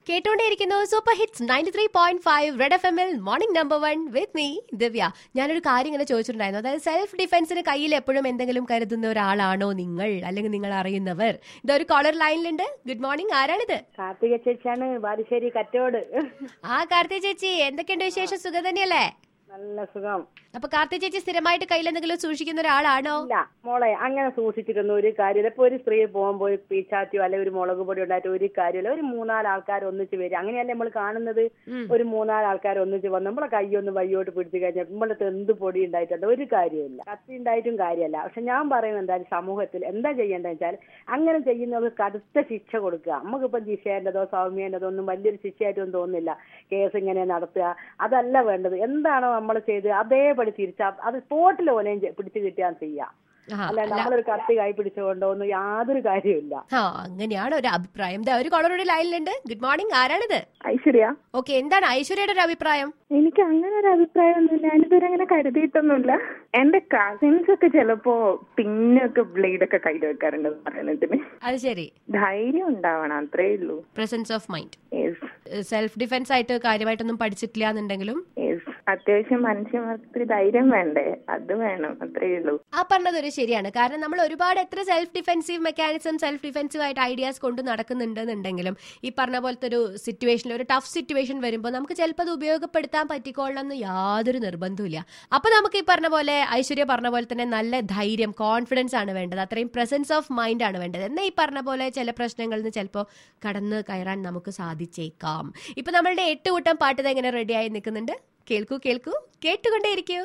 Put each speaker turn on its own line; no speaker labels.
കേട്ടോണ്ടേയിരിക്കുന്നു super hits ninety three point five Red F എമ്മിൽ morning number one with me Divya ഞാനൊരു കാര്യം ഇങ്ങനെ ചോദിച്ചിട്ടുണ്ടായിരുന്നു അതായത് സെൽഫ് ഡിഫൻസിന് കയ്യിൽ എപ്പോഴും എന്തെങ്കിലും കരുതുന്ന ഒരാളാണോ നിങ്ങൾ അല്ലെങ്കിൽ നിങ്ങൾ അറിയുന്നവർ ഇതൊരു കോളർ ലൈനിലുണ്ട് ഗുഡ് മോർണിംഗ് ആരാണിത്
കാർത്തിക ചേച്ചിയാണ് ബാലുശ്ശേരി കറ്റോട്
ആ കാർത്തി ചേച്ചി എന്തൊക്കെയുണ്ട് വിശേഷം സുഖം തന്നെയല്ലേ
നല്ല സുഖം
അപ്പൊ കാർത്തി ചേച്ചി സ്ഥിരമായിട്ട് കയ്യിൽ എന്തെങ്കിലും സൂക്ഷിക്കുന്ന ഒരാളാണോ
ഇല്ല മോളെ അങ്ങനെ സൂക്ഷിച്ചിട്ടൊന്നും ഒരു കാര്യമില്ല ഇപ്പൊ ഒരു സ്ത്രീ പോകുമ്പോൾ ഒരു പീച്ചാറ്റിയോ അല്ലെങ്കിൽ ഒരു മുളക് പൊടി ഉണ്ടായിട്ട് ഒരു കാര്യമില്ല ഒരു മൂന്നാല് ആൾക്കാർ ഒന്നിച്ച് വരും അങ്ങനെയല്ലേ നമ്മൾ കാണുന്നത്
ഉം.
ഒരു മൂന്നാല് ആൾക്കാർ ഒന്നിച്ച് വന്ന് നമ്മളെ കൈയൊന്ന് വയ്യോട്ട് പിടിച്ചു കഴിഞ്ഞാൽ നമ്മളെ എന്ത് പൊടി ഉണ്ടായിട്ടുണ്ട് ഒരു കാര്യമില്ല കത്തി ഉണ്ടായിട്ടും കാര്യമല്ല പക്ഷെ ഞാൻ പറയുന്നത് എന്തായാലും സമൂഹത്തിൽ എന്താ ചെയ്യേണ്ടതെന്ന് വെച്ചാൽ അങ്ങനെ ചെയ്യുന്നവർക്ക് കടുത്ത ശിക്ഷ കൊടുക്കുക നമുക്കിപ്പം ജിഷേന്റെതോ സൗമ്യേന്റെതോ ഒന്നും വലിയൊരു ശിക്ഷയായിട്ടൊന്നും തോന്നുന്നില്ല കേസ് ഇങ്ങനെ നടത്തുക അതല്ല വേണ്ടത് എന്താണോ നമ്മൾ ചെയ്ത് അതേപടി തിരിച്ചാ അത് സ്പോട്ടിൽ ഓലെയും പിടിച്ചു കിട്ടിയാൽ ചെയ്യാം
ആ,
അല്ല
അല്ല.
നമ്മളൊരു കത്തി കൈ പിടിച്ചുകൊണ്ടോ ഒന്നും യാതൊരു കാര്യമില്ല
ആ അങ്ങനെയാണ് ഒരു അഭിപ്രായം ദാ ഒരു കോളറുടെ ലൈനിലുണ്ട് ഗുഡ് മോർണിംഗ് ആരാണിത്
ഐശ്വര്യ
ഓക്കെ എന്താണ് ഐശ്വര്യയുടെ ഒരു അഭിപ്രായം
എനിക്ക് അങ്ങനെ ഒരു അഭിപ്രായമൊന്നുമില്ല ഞാനിതുവരെ അങ്ങനെ കരുതിയിട്ടൊന്നുമില്ല എന്റെ കസിൻസ് ഒക്കെ ചിലപ്പോ പിന്നൊക്കെ ബ്ലേഡ് ഒക്കെ കയ്യിൽ വെക്കാറുണ്ട് പറയുന്നതിന്
അത് ശരി
ധൈര്യം ഉണ്ടാവണം അത്രേ ഉള്ളൂ
presence of mind
yes
self defence ആയിട്ട് കാര്യമായിട്ടൊന്നും പഠിച്ചിട്ടില്ല എന്നുണ്ടെങ്കിലും
യെസ് അത്യാവശ്യം മനുഷ്യന്മാർക്ക് ധൈര്യം വേണ്ടേ അത് വേണം അത്രേ ഉള്ളൂ
ആ പറഞ്ഞത് ഒരു ശരിയാണ് കാരണം നമ്മൾ ഒരുപാട് എത്ര self defensive mechanism self defensive ആയിട്ട് ഐഡിയാസ് കൊണ്ട് നടക്കുന്നുണ്ടെന്നുണ്ടെങ്കിലും ഈ പറഞ്ഞ പോലത്തെ ഒരു സിറ്റുവേഷനിൽ ഒരു ടഫ് സിറ്റുവേഷൻ വരുമ്പോൾ നമുക്ക് ചിലപ്പോൾ അത് ഉപയോഗപ്പെടുത്താൻ പറ്റിക്കോളണം എന്ന് യാതൊരു നിർബന്ധമില്ല അപ്പൊ നമുക്ക് ഈ പറഞ്ഞ പോലെ ഐശ്വര്യ പറഞ്ഞ പോലെ തന്നെ നല്ല ധൈര്യം കോൺഫിഡൻസ് ആണ് വേണ്ടത് അത്രയും പ്രസൻസ് ഓഫ് മൈൻഡ് ആണ് വേണ്ടത് എന്നാൽ ഈ പറഞ്ഞ പോലെ ചില പ്രശ്നങ്ങളിൽ നിന്ന് ചിലപ്പോൾ കടന്ന് കയറാൻ നമുക്ക് സാധിച്ചേക്കാം ഇപ്പൊ നമ്മളുടെ എട്ട് കൂട്ടം പാട്ട് എങ്ങനെ റെഡിയായി നിൽക്കുന്നുണ്ട് കേൾക്കൂ കേൾക്കൂ കേട്ടുകൊണ്ടേയിരിക്കൂ